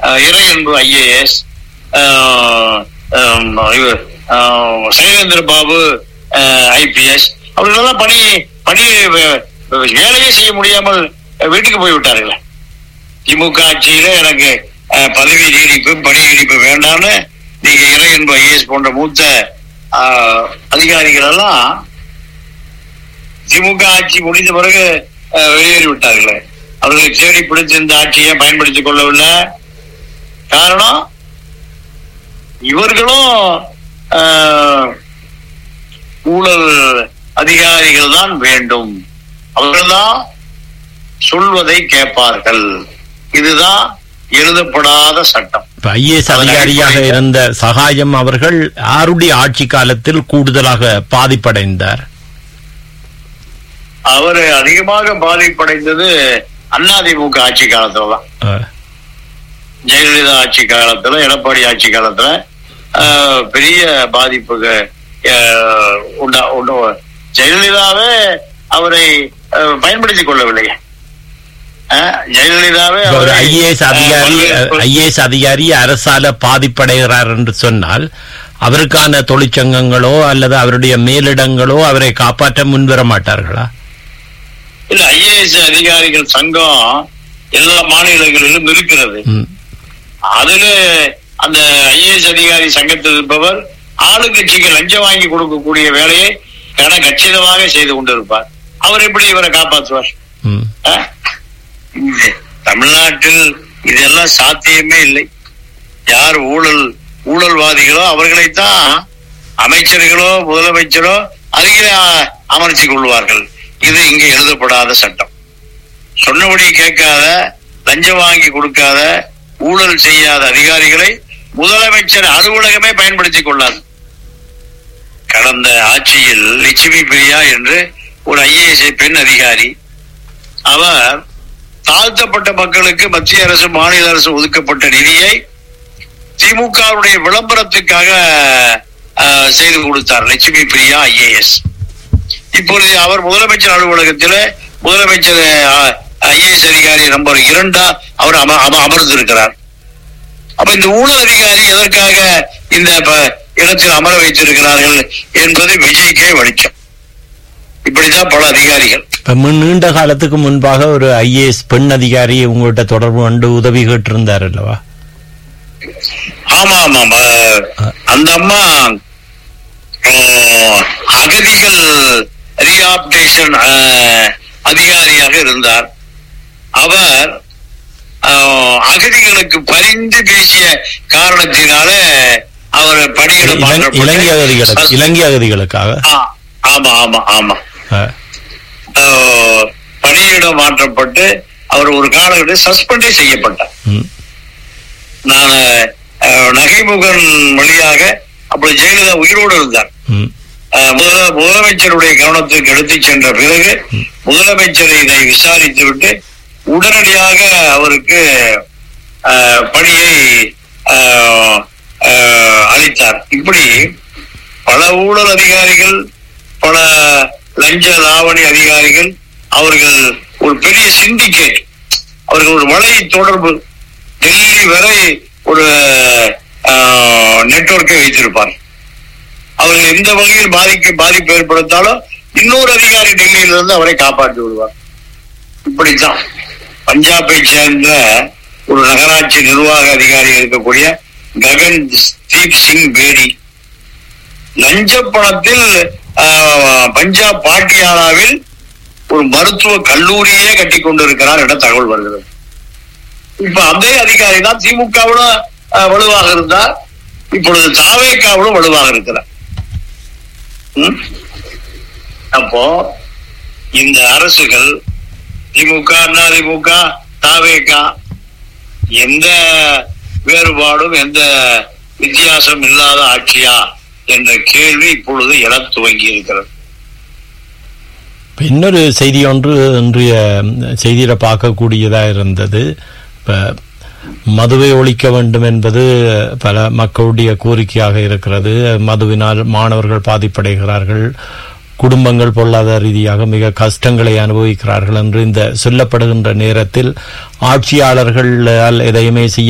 இறை என்பு IAS Sailendra Babu IPS அவர்களெல்லாம் பணி பணி வே- வேலையே செய்ய முடியாமல் வீட்டுக்கு போய் விட்டார்களே திமுக ஆட்சியில எனக்கு அஹ், பதவி நீடிப்பு பணி நீடிப்பு வேண்டாம்னு நீங்க இறை என்பு ஐஏஎஸ் போன்ற மூத்த அஹ், அதிகாரிகள் எல்லாம் திமுக ஆட்சி முடிந்த பிறகு அஹ், வெளியேறி விட்டார்களே அவர்களை தேடி பிடித்து இந்த ஆட்சியை பயன்படுத்திக் கொள்ளவில்லை காரணம் இவர்களும் அஹ், ஊழல் அதிகாரிகள் தான் வேண்டும் அவர்கள்தான் சொல்வதை கேட்பார்கள் இதுதான் எழுதப்படாத சட்டம் இப்ப ஐஏஎஸ் அதிகாரியாக இருந்த சகாயம் அவர்கள் யாருடைய ஆட்சி காலத்தில் கூடுதலாக பாதிப்படைந்தார் அவர் அதிகமாக பாதிப்படைந்தது அதிமுக ஆட்சி காலத்துலதான் அஹ், ஜெயலலிதா ஆட்சி காலத்துல எடப்பாடி ஆட்சி காலத்துல ஆஹ், பெரிய பாதிப்புக்கு ஆஹ், உண்டா உண்டு ஜெயலலிதாவே அவரை ஆஹ், பயன்படுத்திக் கொள்ளவில்லை ஆஹ், ஜெயலலிதாவே இப்ப ஒரு அவரை, ஐஏஎஸ் ஆஹ், அதிகாரி பல்வேறு- ஐஏஎஸ் அதிகாரி அரசால பாதிப்படைகிறார் என்று சொன்னால் அவருக்கான தொழிற்சங்கங்களோ அல்லது அவருடைய மேலிடங்களோ அவரை காப்பாற்ற முன்வர மாட்டார்களா இல்ல ஐஏஎஸ் அதிகாரிகள் சங்கம் எல்லா மாநிலங்களிலும் இருக்கிறது ம், அதுல அந்த ஐஏஎஸ் அதிகாரி சங்கத்தில் இருப்பவர் ஆளுங்கட்சிக்கு லஞ்சம் வாங்கி கொடுக்கக்கூடிய வேலையை கன கச்சிதமாக செய்து கொண்டிருப்பார் அவர் எப்படி இவரை காப்பாற்றுவார் ம். ஆ? இந்த தமிழ்நாட்டில் இதெல்லாம் சாத்தியமே இல்லை யார் ஊழல் ஊழல்வாதிகளோ அவர்களைத்தான் அமைச்சர்களோ முதலமைச்சரோ அருகிலே அ- அமர்த்திக் கொள்வார்கள் இது இங்கே எழுதப்படாத சட்டம் சொன்னபடி கேட்காத லஞ்சம் வாங்கி கொடுக்காத ஊழல் செய்யாத அதிகாரிகளை முதலமைச்சர் அலுவலகமே பயன்படுத்திக் கொள்ளாது கடந்த ஆட்சியில் லட்சுமி பிரியா என்று ஒரு ஐஏஎஸ் பெண் அதிகாரி அவர் தாழ்த்தப்பட்ட மக்களுக்கு மத்திய அரசு மாநில அரசு ஒதுக்கப்பட்ட நிதியை திமுகவுடைய விளம்பரத்துக்காக அஹ், செய்து கொடுத்தார் லட்சுமி பிரியா ஐஏஎஸ் இப்பொழுது அவர் முதலமைச்சர் அலுவலகத்தில் முதலமைச்சர் ஐஏஎஸ் அதிகாரி நம்பர் இரண்டா அவர் அம- அம- அமர்ந்திருக்கிறார் அப்ப இந்த ஊழல் அதிகாரி எதற்காக இந்த ப- இடத்தில் அமர வைத்திருக்கிறார்கள் என்பது விஜய்க்கே வெளிச்சம் இப்படிதான் பல அதிகாரிகள் இப்ப முன் நீண்ட காலத்துக்கு முன்பாக ஒரு ஐஏஎஸ் பெண் அதிகாரி உங்கள்கிட்ட தொடர்பு கொண்டு உதவி கேட்டிருந்தார் அல்லவா ஆமா ஆமா ஆமா. அந்த அம்மா அஹ், அகதிகள் ரீஆப்டேஷன் அதிகாரியாக இருந்தார் அவர் அஹ், அகதிகளுக்கு பரிந்து பேசிய காரணத்தினால அவர் பணியிட இலங்கை இலங்கை அகதிகளுக்கு இலங்கை அகதிகளுக்காக ஆமா ஆமா ஆமா அஹ், அஹ், பணியிடம் மாற்றப்பட்டு அவர் ஒரு காலகட்டத்தில் சஸ்பெண்டே செய்யப்பட்டார் ம், நான் அஹ், நகைமுகன் வழியாக அப்படி ஜெயலலிதா உயிரோடு இருந்தார் ம், அஹ், முதல- முதலமைச்சருடைய கவனத்துக்கு எடுத்துச் சென்ற பிறகு முதலமைச்சரை இதை விசாரித்து விட்டு உடனடியாக அவருக்கு அஹ், பணியை அஹ், அஹ், அளித்தார் இப்படி பல ஊழல் அதிகாரிகள் பல லஞ்ச லாவணி அதிகாரிகள் அவர்கள் ஒரு பெரிய சிண்டிகேட் அவர்கள் ஒரு வலை தொடர்பு டெல்லி வரை ஒரு நெட்வொர்க்கை வைத்திருப்பார் அவர்கள் எந்த வகையில் பாதிக்க பாதிப்பு ஏற்படுத்தாலும் இன்னொரு அதிகாரி டெல்லியிலிருந்து அவரை காப்பாற்றி விடுவார் இப்படித்தான் பஞ்சாபை சேர்ந்த ஒரு நகராட்சி நிர்வாக அதிகாரி இருக்கக்கூடிய ககன் தீப் சிங் பேடி லஞ்ச பணத்தில் ஆஹ், பஞ்சாப் பாட்டியாலாவில் ஒரு மருத்துவ கல்லூரியே கட்டி கொண்டிருக்கிறார் என தகவல் வருகிறது இப்ப அதே அதிகாரி தான் திமுகவோட வலுவாக இருந்தார் இப்பொழுது தாவேக்காவோட வலுவாக இருக்கிறார் ம்? அப்போ இந்த அரசுகள் திமுக அதிமுக தாவேகா எந்த வேறுபாடும் எந்த வித்தியாசம் இல்லாத ஆட்சியா என்ற கேள்வி இப்பொழுது எழத் துவங்கி இருக்கிறது இப்ப இன்னொரு செய்தி ஒன்று இன்றைய செய்தியில பார்க்கக்கூடியதா இருந்தது இப்ப மதுவை ஒழிக்க வேண்டும் என்பது பல மக்களுடைய கோரிக்கையாக இருக்கிறது மதுவினால் மாணவர்கள் பாதிப்படைகிறார்கள் குடும்பங்கள் பொருளாதார ரீதியாக மிக கஷ்டங்களை அனுபவிக்கிறார்கள் என்று இந்த சொல்லப்படுகின்ற நேரத்தில் ஆட்சியாளர்களால் எதையுமே செய்ய